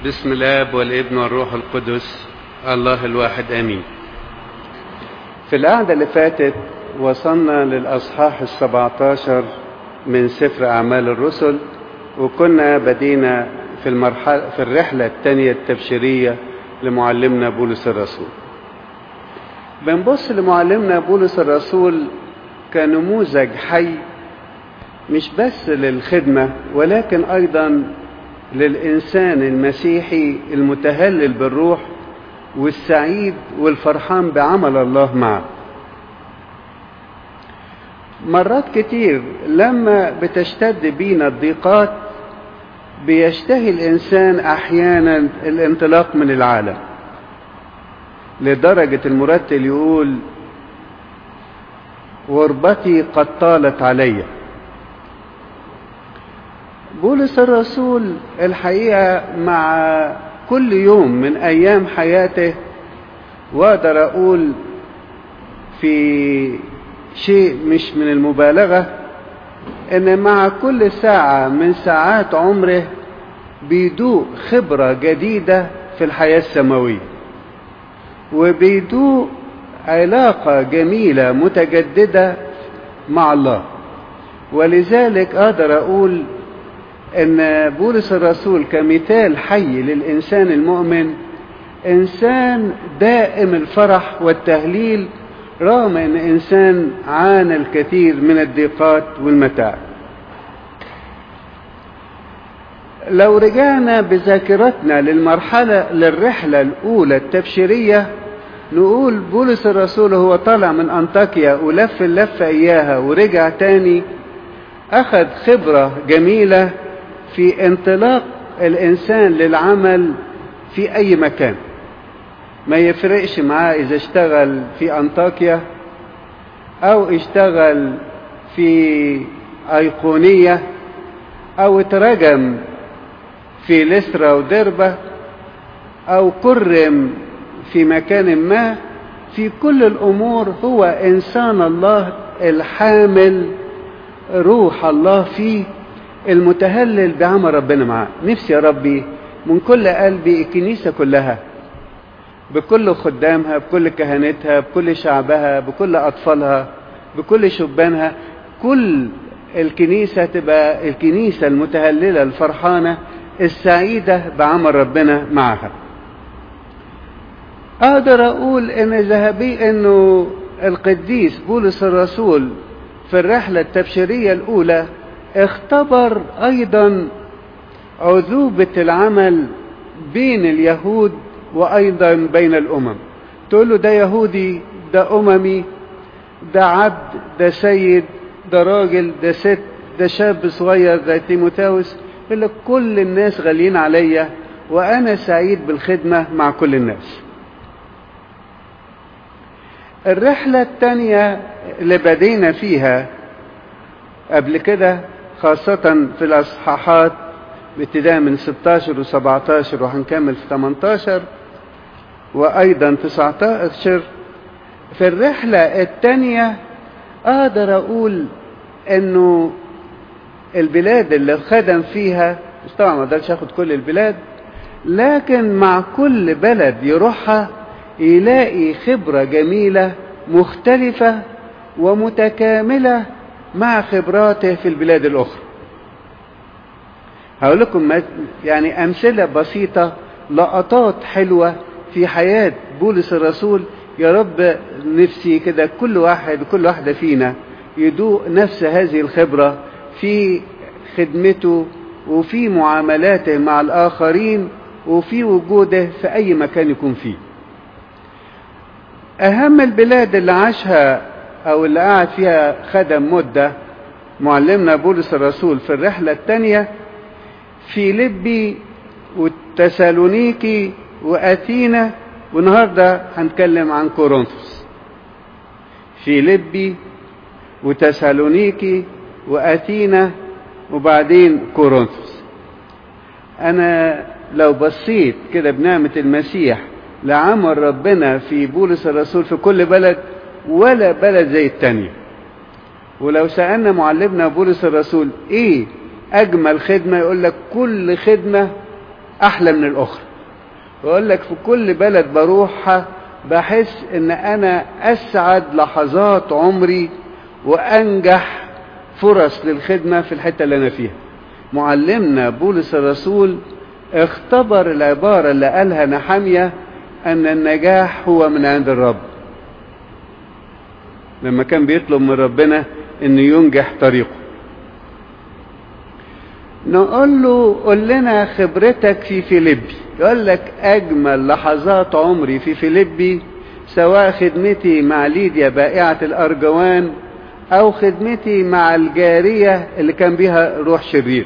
بسم الاب والابن والروح القدس الله الواحد امين في القعدة اللي فاتت وصلنا للأصحاح السبعتاشر من سفر أعمال الرسل وكنا بدينا في المرحلة في الرحلة الثانية التبشيرية لمعلمنا بولس الرسول بنبص لمعلمنا بولس الرسول كنموذج حي مش بس للخدمة ولكن أيضا للإنسان المسيحي المتهلل بالروح والسعيد والفرحان بعمل الله معه مرات كتير لما بتشتد بينا الضيقات بيشتهي الإنسان أحيانا الانطلاق من العالم لدرجة المرتل يقول غربتي قد طالت علي بولس الرسول الحقيقة مع كل يوم من أيام حياته وأقدر أقول في شيء مش من المبالغة إن مع كل ساعة من ساعات عمره بيدوق خبرة جديدة في الحياة السماوية وبيدوق علاقة جميلة متجددة مع الله ولذلك أقدر أقول ان بولس الرسول كمثال حي للانسان المؤمن انسان دائم الفرح والتهليل رغم ان انسان عانى الكثير من الضيقات والمتاعب لو رجعنا بذاكرتنا للمرحلة للرحلة الأولى التبشيرية نقول بولس الرسول هو طالع من أنطاكيا ولف اللفة إياها ورجع تاني أخذ خبرة جميلة في انطلاق الإنسان للعمل في أي مكان ما يفرقش معاه إذا اشتغل في أنطاكيا أو اشتغل في أيقونية أو اترجم في لسرا ودربة أو كرم في مكان ما في كل الأمور هو إنسان الله الحامل روح الله فيه المتهلل بعمل ربنا معاه نفسي يا ربي من كل قلبي الكنيسة كلها بكل خدامها بكل كهنتها بكل شعبها بكل أطفالها بكل شبانها كل الكنيسة تبقى الكنيسة المتهللة الفرحانة السعيدة بعمل ربنا معها أقدر أقول إن ذهبي إنه القديس بولس الرسول في الرحلة التبشيرية الأولى اختبر ايضا عذوبة العمل بين اليهود وايضا بين الامم تقول له ده يهودي ده اممي ده عبد ده سيد ده راجل ده ست ده شاب صغير ده تيموتاوس يقول لك كل الناس غاليين عليا وانا سعيد بالخدمة مع كل الناس الرحلة الثانية اللي بدينا فيها قبل كده خاصة في الأصحاحات ابتداء من 16 و17 وهنكمل في 18 وأيضا 19 في الرحلة الثانية أقدر أقول إنه البلاد اللي خدم فيها مش طبعا ما اقدرش اخد كل البلاد لكن مع كل بلد يروحها يلاقي خبرة جميلة مختلفة ومتكاملة مع خبراته في البلاد الأخرى هقول لكم يعني أمثلة بسيطة لقطات حلوة في حياة بولس الرسول يا رب نفسي كده كل واحد كل واحدة فينا يدوق نفس هذه الخبرة في خدمته وفي معاملاته مع الآخرين وفي وجوده في أي مكان يكون فيه أهم البلاد اللي عاشها أو اللي قعد فيها خدم مدة معلمنا بولس الرسول في الرحلة الثانية في لبي والتسالونيكي وأثينا والنهاردة هنتكلم عن كورنثوس في لبي وتسالونيكي وأثينا وبعدين كورنثوس أنا لو بصيت كده بنعمة المسيح لعمل ربنا في بولس الرسول في كل بلد ولا بلد زي التانية ولو سألنا معلمنا بولس الرسول ايه اجمل خدمة يقول لك كل خدمة أحلى من الأخرى وأقول لك في كل بلد بروحها بحس إن أنا أسعد لحظات عمري وأنجح فرص للخدمة في الحتة اللي أنا فيها معلمنا بولس الرسول اختبر العبارة اللي قالها نحمية أن النجاح هو من عند الرب لما كان بيطلب من ربنا أن ينجح طريقه نقول له قول لنا خبرتك في فيليبي يقول لك أجمل لحظات عمري في فيليبي سواء خدمتي مع ليديا بائعة الأرجوان أو خدمتي مع الجارية اللي كان بيها روح شرير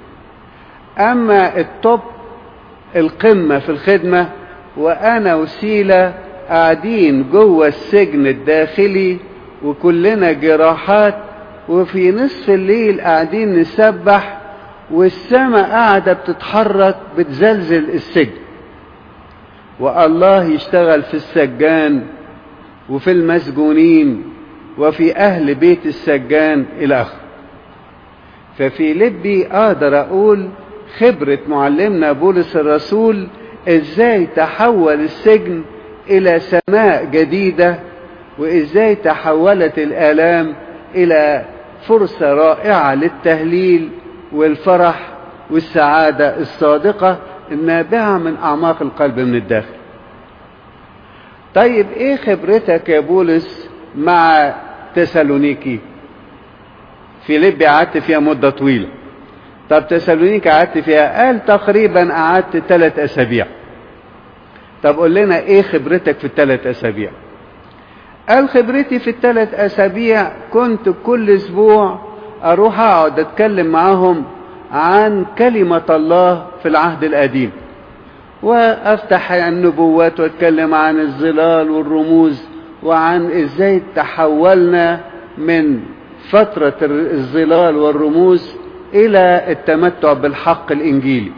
أما التوب القمة في الخدمة وأنا وسيلة قاعدين جوه السجن الداخلي وكلنا جراحات وفي نصف الليل قاعدين نسبح والسماء قاعدة بتتحرك بتزلزل السجن والله يشتغل في السجان وفي المسجونين وفي أهل بيت السجان إلى آخره ففي لبي أقدر أقول خبرة معلمنا بولس الرسول إزاي تحول السجن إلى سماء جديدة وإزاي تحولت الآلام إلى فرصة رائعة للتهليل والفرح والسعادة الصادقة النابعة من أعماق القلب من الداخل طيب إيه خبرتك يا بولس مع تسالونيكي فيليبي قعدت فيها مدة طويلة طب تسالونيكي قعدت فيها قال تقريبا قعدت ثلاث أسابيع طب قول لنا إيه خبرتك في الثلاث أسابيع قال خبرتي في الثلاث أسابيع كنت كل أسبوع أروح أقعد أتكلم معاهم عن كلمة الله في العهد القديم وأفتح النبوات وأتكلم عن الظلال والرموز وعن إزاي تحولنا من فترة الظلال والرموز إلى التمتع بالحق الإنجيلي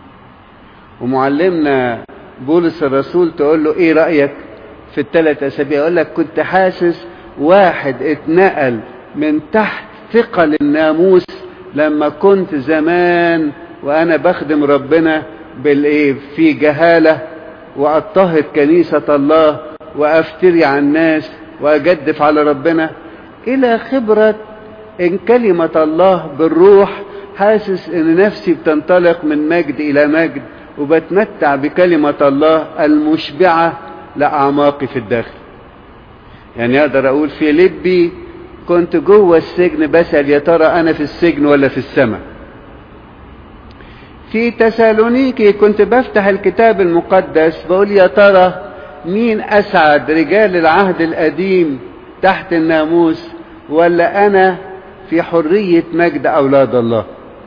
ومعلمنا بولس الرسول تقول له إيه رأيك في الثلاث أسابيع يقول لك كنت حاسس واحد اتنقل من تحت ثقل الناموس لما كنت زمان وانا بخدم ربنا بالايه في جهاله واضطهد كنيسه الله وافتري على الناس واجدف على ربنا الى خبره ان كلمه الله بالروح حاسس ان نفسي بتنطلق من مجد الى مجد وبتمتع بكلمه الله المشبعه لاعماقي في الداخل يعني اقدر اقول في لبي كنت جوه السجن بسأل يا ترى أنا في السجن ولا في السماء في تسالونيكي كنت بفتح الكتاب المقدس بقول يا ترى مين أسعد رجال العهد القديم تحت الناموس ولا أنا في حرية مجد أولاد الله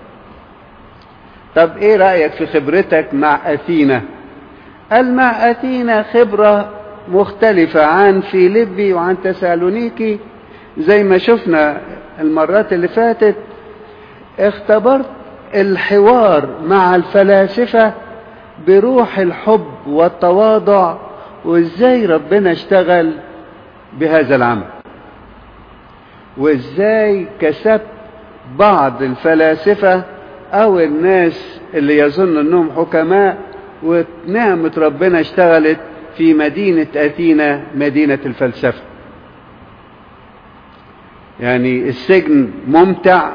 طب إيه رأيك في خبرتك مع أثينا قال مع أثينا خبرة مختلفة عن فيليبي وعن تسالونيكي زي ما شفنا المرات اللي فاتت اختبرت الحوار مع الفلاسفة بروح الحب والتواضع وازاي ربنا اشتغل بهذا العمل وازاي كسبت بعض الفلاسفة او الناس اللي يظن انهم حكماء ونعمة ربنا اشتغلت في مدينة اثينا مدينة الفلسفة يعني السجن ممتع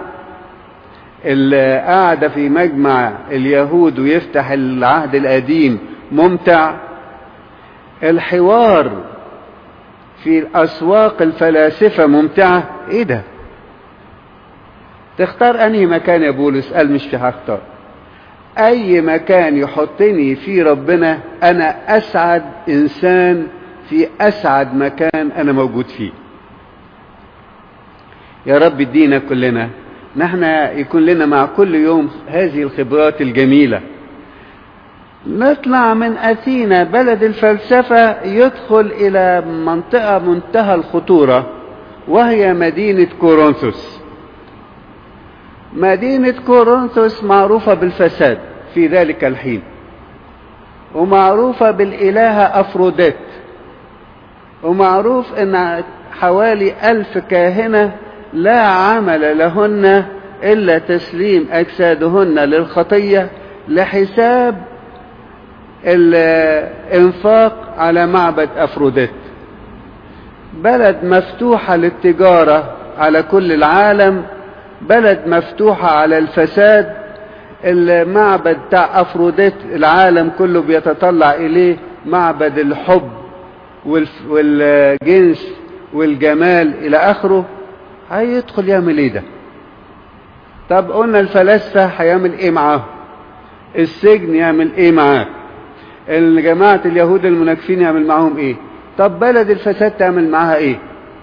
القعدة في مجمع اليهود ويفتح العهد القديم ممتع الحوار في أسواق الفلاسفة ممتعة ايه ده تختار انهي مكان يا بولس قال مش في هختار اي مكان يحطني فيه ربنا انا اسعد انسان في اسعد مكان انا موجود فيه يا رب ادينا كلنا نحن يكون لنا مع كل يوم هذه الخبرات الجميلة نطلع من أثينا بلد الفلسفة يدخل إلى منطقة منتهى الخطورة وهي مدينة كورنثوس مدينة كورنثوس معروفة بالفساد في ذلك الحين ومعروفة بالإلهة أفروديت ومعروف أن حوالي ألف كاهنة لا عمل لهن إلا تسليم أجسادهن للخطية لحساب الانفاق على معبد افروديت بلد مفتوحة للتجارة على كل العالم بلد مفتوحة على الفساد المعبد بتاع افروديت العالم كله بيتطلع اليه معبد الحب والجنس والجمال الى اخره هيدخل يعمل ايه ده طب قلنا الفلاسفة هيعمل ايه معاه السجن يعمل ايه معاه جماعة اليهود المناكفين يعمل معاهم ايه طب بلد الفساد تعمل معاها ايه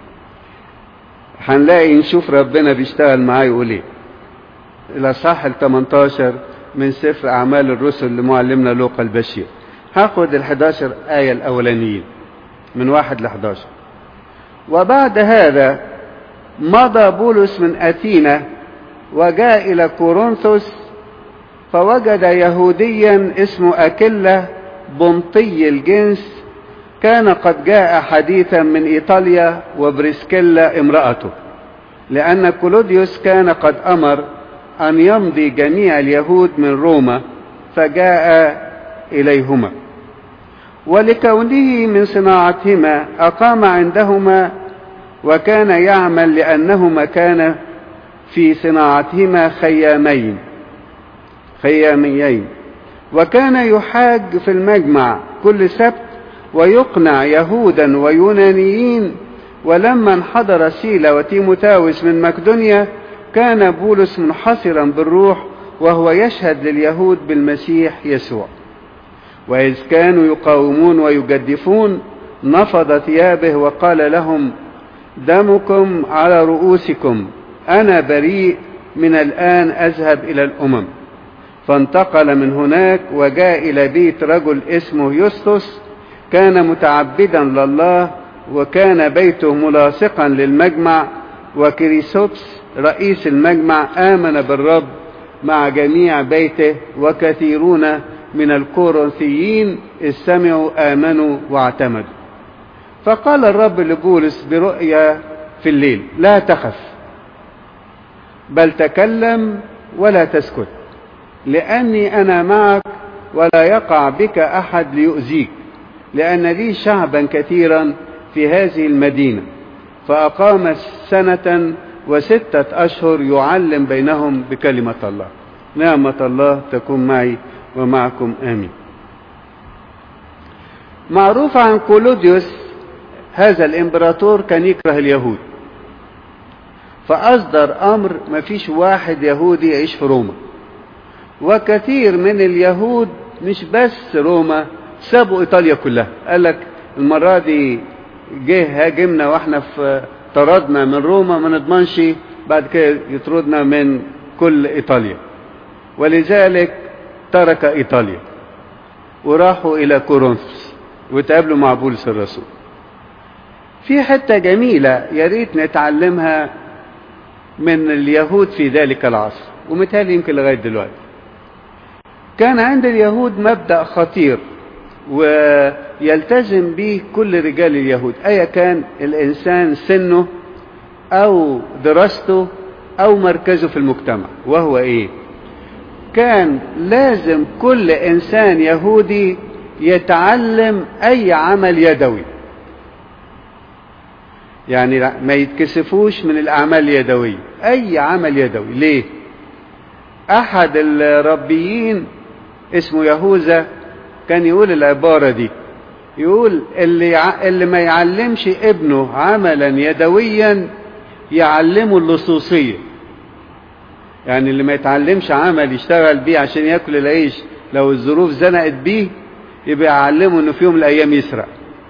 هنلاقي نشوف ربنا بيشتغل معاه يقول ايه الاصحاح ال 18 من سفر اعمال الرسل لمعلمنا لوقا البشير هاخد ال 11 آية الأولانيين من واحد ل 11 وبعد هذا مضى بولس من أثينا وجاء إلى كورنثوس فوجد يهوديا اسمه أكلة بنطي الجنس كان قد جاء حديثا من إيطاليا وبريسكيلا امرأته لأن كلوديوس كان قد أمر أن يمضي جميع اليهود من روما فجاء إليهما ولكونه من صناعتهما أقام عندهما وكان يعمل لأنهما كان في صناعتهما خيامين خياميين وكان يحاج في المجمع كل سبت ويقنع يهودا ويونانيين ولما انحدر سيلا وتيموتاوس من مقدونيا كان بولس منحصرا بالروح وهو يشهد لليهود بالمسيح يسوع وإذ كانوا يقاومون ويجدفون نفض ثيابه وقال لهم دمكم على رؤوسكم أنا بريء من الآن أذهب إلى الأمم فانتقل من هناك وجاء إلى بيت رجل اسمه يسطس كان متعبدا لله وكان بيته ملاصقا للمجمع وكريسوبس رئيس المجمع آمن بالرب مع جميع بيته وكثيرون من الكورنثيين استمعوا آمنوا واعتمدوا فقال الرب لبولس برؤيا في الليل لا تخف بل تكلم ولا تسكت لأني أنا معك ولا يقع بك أحد ليؤذيك لأن لي شعبا كثيرا في هذه المدينة فأقام سنة وستة أشهر يعلم بينهم بكلمة الله نعمة الله تكون معي ومعكم آمين معروف عن كولوديوس هذا الإمبراطور كان يكره اليهود فأصدر أمر ما فيش واحد يهودي يعيش في روما وكثير من اليهود مش بس روما سابوا إيطاليا كلها قال لك المرة دي جه هاجمنا واحنا في طردنا من روما ما نضمنش بعد كده يطردنا من كل إيطاليا ولذلك ترك إيطاليا وراحوا إلى كورنثوس وتقابلوا مع بولس الرسول في حتة جميلة يا ريت نتعلمها من اليهود في ذلك العصر ومثالي يمكن لغاية دلوقتي كان عند اليهود مبدأ خطير ويلتزم به كل رجال اليهود أيا كان الإنسان سنه أو دراسته أو مركزه في المجتمع وهو إيه كان لازم كل إنسان يهودي يتعلم أي عمل يدوي يعني ما يتكسفوش من الأعمال اليدوية أي عمل يدوي ليه أحد الربيين اسمه يهوذا كان يقول العبارة دي يقول اللي, اللي ما يعلمش ابنه عملا يدويا يعلمه اللصوصية يعني اللي ما يتعلمش عمل يشتغل بيه عشان ياكل العيش لو الظروف زنقت بيه يبقى يعلمه انه في يوم من الايام يسرق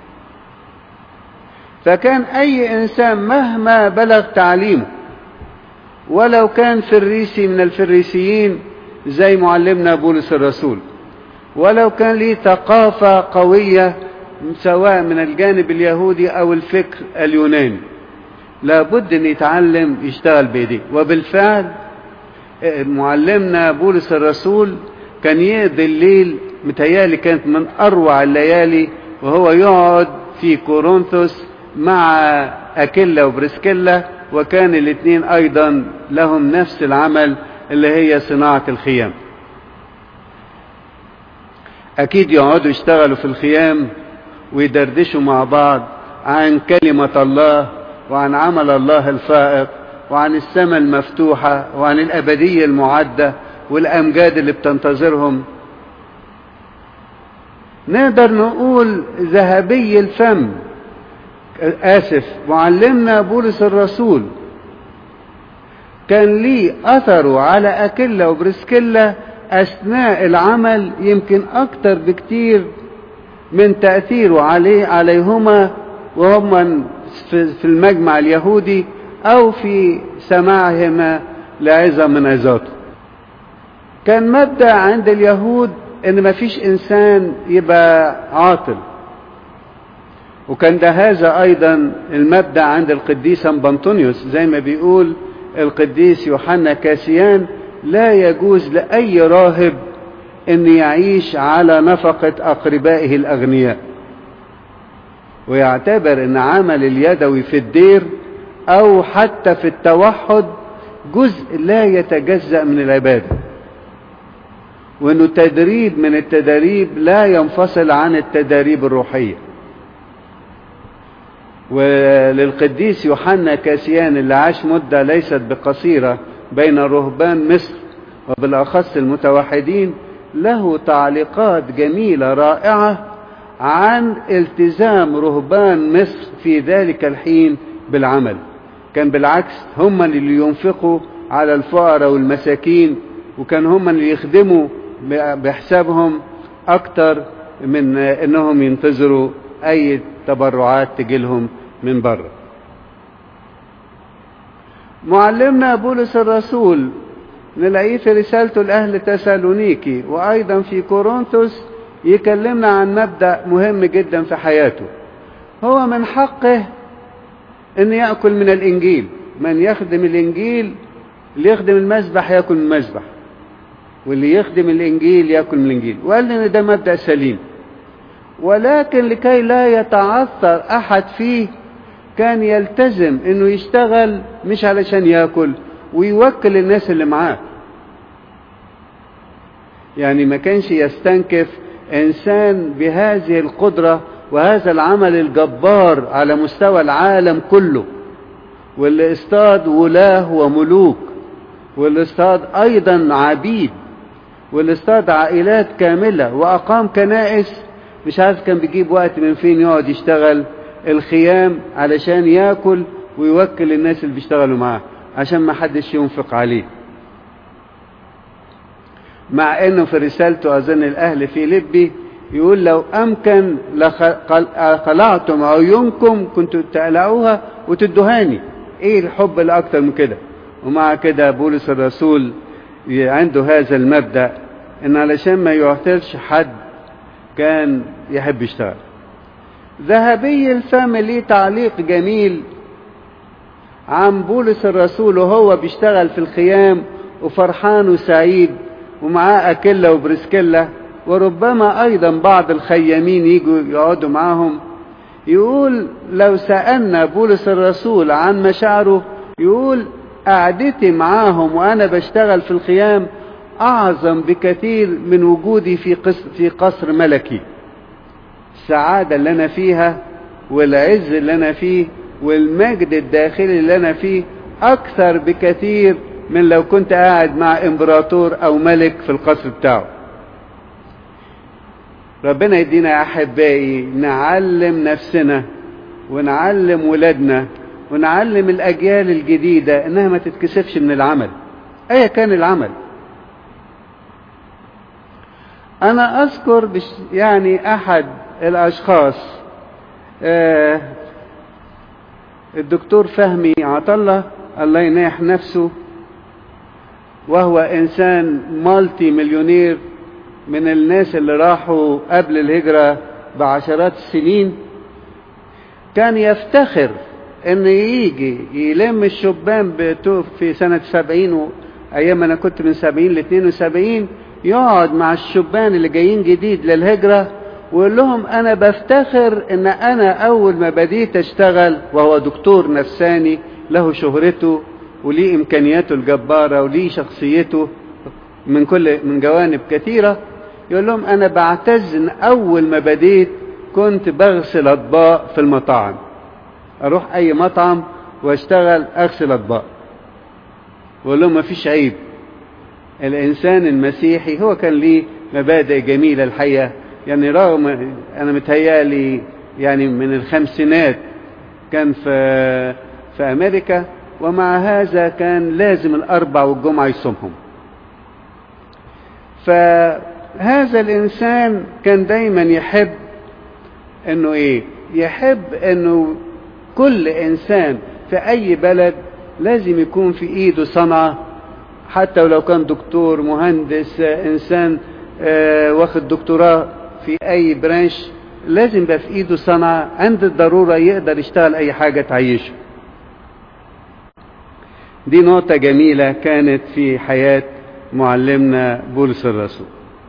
فكان اي انسان مهما بلغ تعليمه ولو كان فريسي من الفريسيين زي معلمنا بولس الرسول ولو كان ليه ثقافة قوية سواء من الجانب اليهودي او الفكر اليوناني لابد ان يتعلم يشتغل بايديه وبالفعل معلمنا بولس الرسول كان يقضي الليل متهيالي كانت من اروع الليالي وهو يقعد في كورنثوس مع اكيلا وبرسكيلا وكان الاثنين ايضا لهم نفس العمل اللي هي صناعة الخيام اكيد يقعدوا يشتغلوا في الخيام ويدردشوا مع بعض عن كلمة الله وعن عمل الله الفائق وعن السماء المفتوحة وعن الأبدية المعدة والأمجاد اللي بتنتظرهم نقدر نقول ذهبي الفم آسف معلمنا بولس الرسول كان ليه أثره على أكلة وبرسكلة أثناء العمل يمكن أكتر بكتير من تأثيره عليه عليهما وهم في المجمع اليهودي أو في سماعهما لعظة من عظاته كان مبدأ عند اليهود ان مفيش انسان يبقى عاطل وكان ده هذا ايضا المبدأ عند القديس بنطونيوس زي ما بيقول القديس يوحنا كاسيان لا يجوز لأي راهب ان يعيش على نفقة اقربائه الاغنياء ويعتبر ان عمل اليدوي في الدير او حتى في التوحد جزء لا يتجزأ من العباده وانه تدريب من التدريب لا ينفصل عن التدريب الروحية وللقديس يوحنا كاسيان اللي عاش مدة ليست بقصيرة بين رهبان مصر وبالأخص المتوحدين له تعليقات جميلة رائعة عن التزام رهبان مصر في ذلك الحين بالعمل كان بالعكس هم اللي ينفقوا على الفقراء والمساكين وكان هم اللي يخدموا بحسابهم اكتر من انهم ينتظروا اي تبرعات تجيلهم من بره معلمنا بولس الرسول نلاقيه في رسالته لأهل تسالونيكي وأيضا في كورنثوس يكلمنا عن مبدأ مهم جدا في حياته هو من حقه أن يأكل من الإنجيل من يخدم الإنجيل اللي يخدم المسبح يأكل من المسبح واللي يخدم الإنجيل يأكل من الإنجيل وقال لنا ده مبدأ سليم ولكن لكي لا يتعثر أحد فيه كان يلتزم انه يشتغل مش علشان ياكل ويوكل الناس اللي معاه يعني ما كانش يستنكف انسان بهذه القدرة وهذا العمل الجبار على مستوى العالم كله واللي اصطاد ولاه وملوك واللي اصطاد ايضا عبيد واللي اصطاد عائلات كاملة واقام كنائس مش عارف كان بيجيب وقت من فين يقعد يشتغل الخيام علشان ياكل ويوكل الناس اللي بيشتغلوا معاه عشان ما حدش ينفق عليه مع انه في رسالته اظن الاهل في لبي يقول لو امكن لخلعتم عيونكم كنتوا تقلعوها وتدهاني ايه الحب الاكتر من كده ومع كده بولس الرسول عنده هذا المبدأ ان علشان ما يعترش حد كان يحب يشتغل ذهبي الفم ليه تعليق جميل عن بولس الرسول وهو بيشتغل في الخيام وفرحان وسعيد ومعاه أكلة وبرسكلة وربما أيضا بعض الخيامين يجوا يقعدوا معاهم يقول لو سألنا بولس الرسول عن مشاعره يقول قعدتي معاهم وأنا بشتغل في الخيام أعظم بكثير من وجودي في قصر, في قصر ملكي السعادة اللي أنا فيها والعز اللي أنا فيه والمجد الداخلي اللي أنا فيه أكثر بكثير من لو كنت قاعد مع إمبراطور أو ملك في القصر بتاعه ربنا يدينا يا أحبائي نعلم نفسنا ونعلم ولادنا ونعلم الأجيال الجديدة إنها ما تتكسفش من العمل أيا كان العمل أنا أذكر بش يعني أحد الأشخاص آه الدكتور فهمي عطلة الله يناح نفسه وهو إنسان مالتي مليونير من الناس اللي راحوا قبل الهجرة بعشرات السنين كان يفتخر ان يجي يلم الشبان في سنة سبعين ايام انا كنت من سبعين لاثنين وسبعين يقعد مع الشبان اللي جايين جديد للهجرة ويقول لهم انا بفتخر ان انا اول ما بديت اشتغل وهو دكتور نفساني له شهرته وليه امكانياته الجبارة وليه شخصيته من كل من جوانب كثيرة يقول لهم أنا بعتز إن أول ما بديت كنت بغسل أطباق في المطاعم أروح أي مطعم واشتغل أغسل أطباق وأقول لهم مفيش عيب الإنسان المسيحي هو كان ليه مبادئ جميلة الحقيقة يعني رغم أنا متهيألي يعني من الخمسينات كان في في أمريكا ومع هذا كان لازم الأربع والجمعة يصومهم فهذا الإنسان كان دايما يحب إنه إيه يحب إنه كل إنسان في أي بلد لازم يكون في إيده صنعة حتى ولو كان دكتور مهندس إنسان آه واخد دكتوراه في أي برانش لازم يبقى في إيده صنعة عند الضرورة يقدر يشتغل أي حاجة تعيشه دي نقطة جميلة كانت في حياة معلمنا بولس الرسول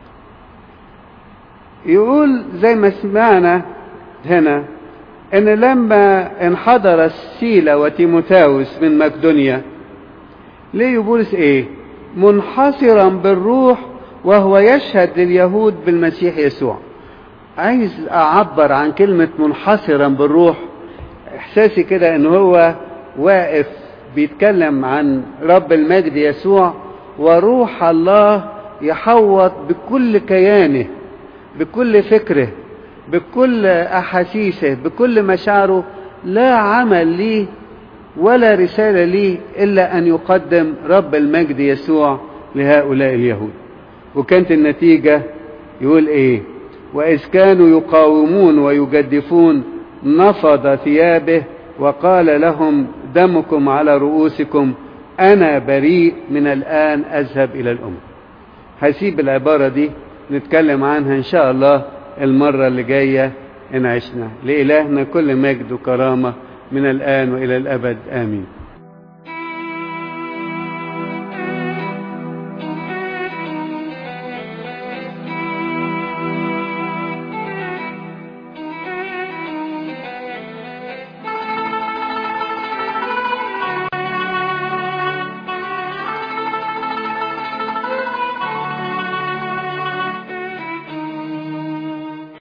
يقول زي ما سمعنا هنا ان لما انحدر سيلا وتيموثاوس من مقدونيا ليه بولس ايه منحصرا بالروح وهو يشهد لليهود بالمسيح يسوع عايز اعبر عن كلمة منحصرا بالروح احساسي كده ان هو واقف بيتكلم عن رب المجد يسوع وروح الله يحوط بكل كيانه بكل فكره بكل احاسيسه بكل مشاعره لا عمل ليه ولا رساله ليه الا ان يقدم رب المجد يسوع لهؤلاء اليهود وكانت النتيجه يقول ايه واذ كانوا يقاومون ويجدفون نفض ثيابه وقال لهم دمكم على رؤوسكم أنا بريء من الآن أذهب إلى الأمم هسيب العبارة دي نتكلم عنها إن شاء الله المرة اللي جاية إن عشنا لإلهنا كل مجد وكرامة من الآن وإلى الأبد آمين